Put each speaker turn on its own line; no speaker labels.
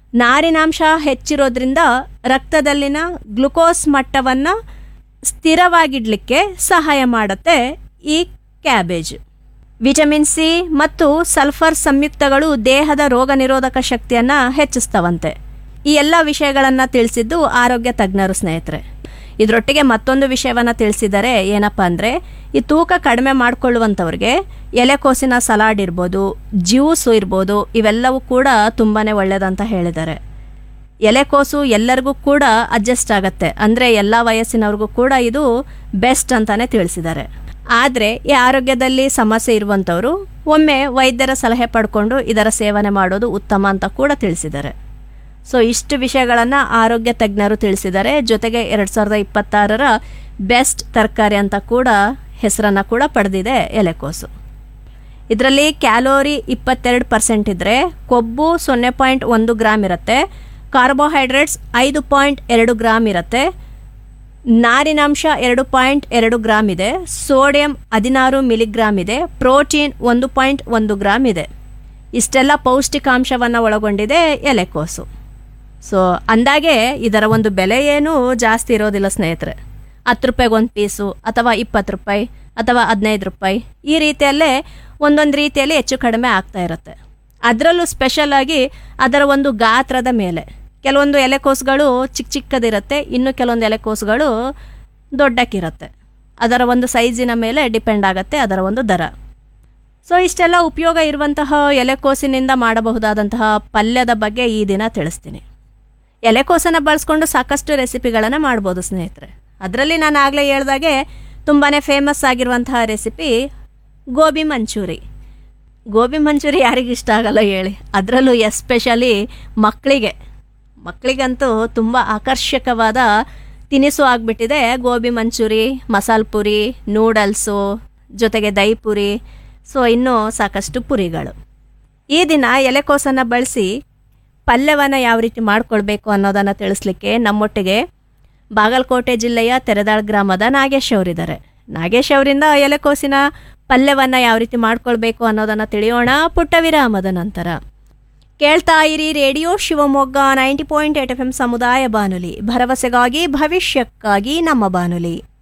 ನಾರಿನಾಂಶ ಹೆಚ್ಚಿರೋದ್ರಿಂದ ರಕ್ತದಲ್ಲಿನ ಗ್ಲುಕೋಸ್ ಮಟ್ಟವನ್ನು ಸ್ಥಿರವಾಗಿಡಲಿಕ್ಕೆ ಸಹಾಯ ಮಾಡುತ್ತೆ ಈ ಕ್ಯಾಬೇಜ್ ವಿಟಮಿನ್ ಸಿ ಮತ್ತು ಸಲ್ಫರ್ ಸಂಯುಕ್ತಗಳು ದೇಹದ ರೋಗ ನಿರೋಧಕ ಶಕ್ತಿಯನ್ನು ಹೆಚ್ಚಿಸ್ತವಂತೆ ಈ ಎಲ್ಲ ವಿಷಯಗಳನ್ನು ತಿಳಿಸಿದ್ದು ಆರೋಗ್ಯ ತಜ್ಞರು ಸ್ನೇಹಿತರೆ ಇದರೊಟ್ಟಿಗೆ ಮತ್ತೊಂದು ವಿಷಯವನ್ನು ತಿಳಿಸಿದ್ದಾರೆ ಏನಪ್ಪ ಅಂದರೆ ಈ ತೂಕ ಕಡಿಮೆ ಮಾಡ್ಕೊಳ್ಳುವಂಥವ್ರಿಗೆ ಎಲೆಕೋಸಿನ ಸಲಾಡ್ ಇರ್ಬೋದು ಜ್ಯೂಸು ಇರ್ಬೋದು ಇವೆಲ್ಲವೂ ಕೂಡ ತುಂಬಾ ಒಳ್ಳೆಯದಂತ ಹೇಳಿದ್ದಾರೆ ಎಲೆಕೋಸು ಎಲ್ಲರಿಗೂ ಕೂಡ ಅಡ್ಜಸ್ಟ್ ಆಗುತ್ತೆ ಅಂದರೆ ಎಲ್ಲ ವಯಸ್ಸಿನವ್ರಿಗೂ ಕೂಡ ಇದು ಬೆಸ್ಟ್ ಅಂತಾನೆ ತಿಳಿಸಿದ್ದಾರೆ ಆದರೆ ಈ ಆರೋಗ್ಯದಲ್ಲಿ ಸಮಸ್ಯೆ ಇರುವಂಥವರು ಒಮ್ಮೆ ವೈದ್ಯರ ಸಲಹೆ ಪಡ್ಕೊಂಡು ಇದರ ಸೇವನೆ ಮಾಡೋದು ಉತ್ತಮ ಅಂತ ಕೂಡ ತಿಳಿಸಿದ್ದಾರೆ ಸೊ ಇಷ್ಟು ವಿಷಯಗಳನ್ನು ಆರೋಗ್ಯ ತಜ್ಞರು ತಿಳಿಸಿದ್ದಾರೆ ಜೊತೆಗೆ ಎರಡು ಸಾವಿರದ ಇಪ್ಪತ್ತಾರರ ಬೆಸ್ಟ್ ತರಕಾರಿ ಅಂತ ಕೂಡ ಹೆಸರನ್ನು ಕೂಡ ಪಡೆದಿದೆ ಎಲೆಕೋಸು ಇದರಲ್ಲಿ ಕ್ಯಾಲೋರಿ ಇಪ್ಪತ್ತೆರಡು ಪರ್ಸೆಂಟ್ ಇದ್ದರೆ ಕೊಬ್ಬು ಸೊನ್ನೆ ಪಾಯಿಂಟ್ ಒಂದು ಗ್ರಾಮ್ ಇರುತ್ತೆ ಕಾರ್ಬೋಹೈಡ್ರೇಟ್ಸ್ ಐದು ಪಾಯಿಂಟ್ ಎರಡು ಗ್ರಾಮ್ ಇರುತ್ತೆ ನಾರಿನಾಂಶ ಎರಡು ಪಾಯಿಂಟ್ ಎರಡು ಗ್ರಾಮ್ ಇದೆ ಸೋಡಿಯಂ ಹದಿನಾರು ಮಿಲಿಗ್ರಾಮ್ ಇದೆ ಪ್ರೋಟೀನ್ ಒಂದು ಪಾಯಿಂಟ್ ಒಂದು ಗ್ರಾಮ್ ಇದೆ ಇಷ್ಟೆಲ್ಲ ಪೌಷ್ಟಿಕಾಂಶವನ್ನು ಒಳಗೊಂಡಿದೆ ಎಲೆಕೋಸು ಸೊ ಅಂದಾಗೆ ಇದರ ಒಂದು ಬೆಲೆ ಏನೂ ಜಾಸ್ತಿ ಇರೋದಿಲ್ಲ ಸ್ನೇಹಿತರೆ ಹತ್ತು ರೂಪಾಯಿಗೆ ಒಂದು ಪೀಸು ಅಥವಾ ಇಪ್ಪತ್ತು ರೂಪಾಯಿ ಅಥವಾ ಹದಿನೈದು ರೂಪಾಯಿ ಈ ರೀತಿಯಲ್ಲೇ ಒಂದೊಂದು ರೀತಿಯಲ್ಲಿ ಹೆಚ್ಚು ಕಡಿಮೆ ಆಗ್ತಾ ಇರುತ್ತೆ ಅದರಲ್ಲೂ ಸ್ಪೆಷಲ್ ಆಗಿ ಅದರ ಒಂದು ಗಾತ್ರದ ಮೇಲೆ ಕೆಲವೊಂದು ಎಲೆಕೋಸುಗಳು ಚಿಕ್ಕ ಚಿಕ್ಕದಿರುತ್ತೆ ಇನ್ನು ಕೆಲವೊಂದು ಎಲೆಕೋಸುಗಳು ದೊಡ್ಡಕ್ಕಿರುತ್ತೆ ಅದರ ಒಂದು ಸೈಜಿನ ಮೇಲೆ ಡಿಪೆಂಡ್ ಆಗುತ್ತೆ ಅದರ ಒಂದು ದರ ಸೊ ಇಷ್ಟೆಲ್ಲ ಉಪಯೋಗ ಇರುವಂತಹ ಎಲೆಕೋಸಿನಿಂದ ಮಾಡಬಹುದಾದಂತಹ ಪಲ್ಯದ ಬಗ್ಗೆ ಈ ದಿನ ತಿಳಿಸ್ತೀನಿ ಎಲೆಕೋಸನ್ನು ಬಳಸ್ಕೊಂಡು ಸಾಕಷ್ಟು ರೆಸಿಪಿಗಳನ್ನು ಮಾಡ್ಬೋದು ಸ್ನೇಹಿತರೆ ಅದರಲ್ಲಿ ನಾನು ಆಗಲೇ ಹೇಳ್ದಾಗೆ ತುಂಬಾ ಫೇಮಸ್ ಆಗಿರುವಂತಹ ರೆಸಿಪಿ ಗೋಬಿ ಮಂಚೂರಿ ಗೋಬಿ ಮಂಚೂರಿ ಯಾರಿಗೆ ಇಷ್ಟ ಆಗಲ್ಲ ಹೇಳಿ ಅದರಲ್ಲೂ ಎಸ್ಪೆಷಲಿ ಮಕ್ಕಳಿಗೆ ಮಕ್ಕಳಿಗಂತೂ ತುಂಬ ಆಕರ್ಷಕವಾದ ತಿನಿಸು ಆಗಿಬಿಟ್ಟಿದೆ ಗೋಬಿ ಮಂಚೂರಿ ಮಸಾಲೆ ಪುರಿ ನೂಡಲ್ಸು ಜೊತೆಗೆ ದಹಿ ಪುರಿ ಸೊ ಇನ್ನೂ ಸಾಕಷ್ಟು ಪುರಿಗಳು ಈ ದಿನ ಎಲೆಕೋಸನ್ನು ಬಳಸಿ ಪಲ್ಯವನ್ನು ಯಾವ ರೀತಿ ಮಾಡ್ಕೊಳ್ಬೇಕು ಅನ್ನೋದನ್ನು ತಿಳಿಸ್ಲಿಕ್ಕೆ ನಮ್ಮೊಟ್ಟಿಗೆ ಬಾಗಲಕೋಟೆ ಜಿಲ್ಲೆಯ ತೆರೆದಾಳ್ ಗ್ರಾಮದ ನಾಗೇಶ್ ಅವರಿದ್ದಾರೆ ನಾಗೇಶ್ ಅವರಿಂದ ಎಲೆಕೋಸಿನ ಪಲ್ಯವನ್ನು ಯಾವ ರೀತಿ ಮಾಡ್ಕೊಳ್ಬೇಕು ಅನ್ನೋದನ್ನು ತಿಳಿಯೋಣ ಪುಟ್ಟ ವಿರಾಮದ ನಂತರ ಕೇಳ್ತಾ ಇರಿ radio Shivamogga ninety point eight F M ಸಮುದಾಯ ಬಾನುಲಿ ಭರವಸೆಗಾಗಿ ಭವಿಷ್ಯಕ್ಕಾಗಿ ನಮ್ಮ ಬಾನುಲಿ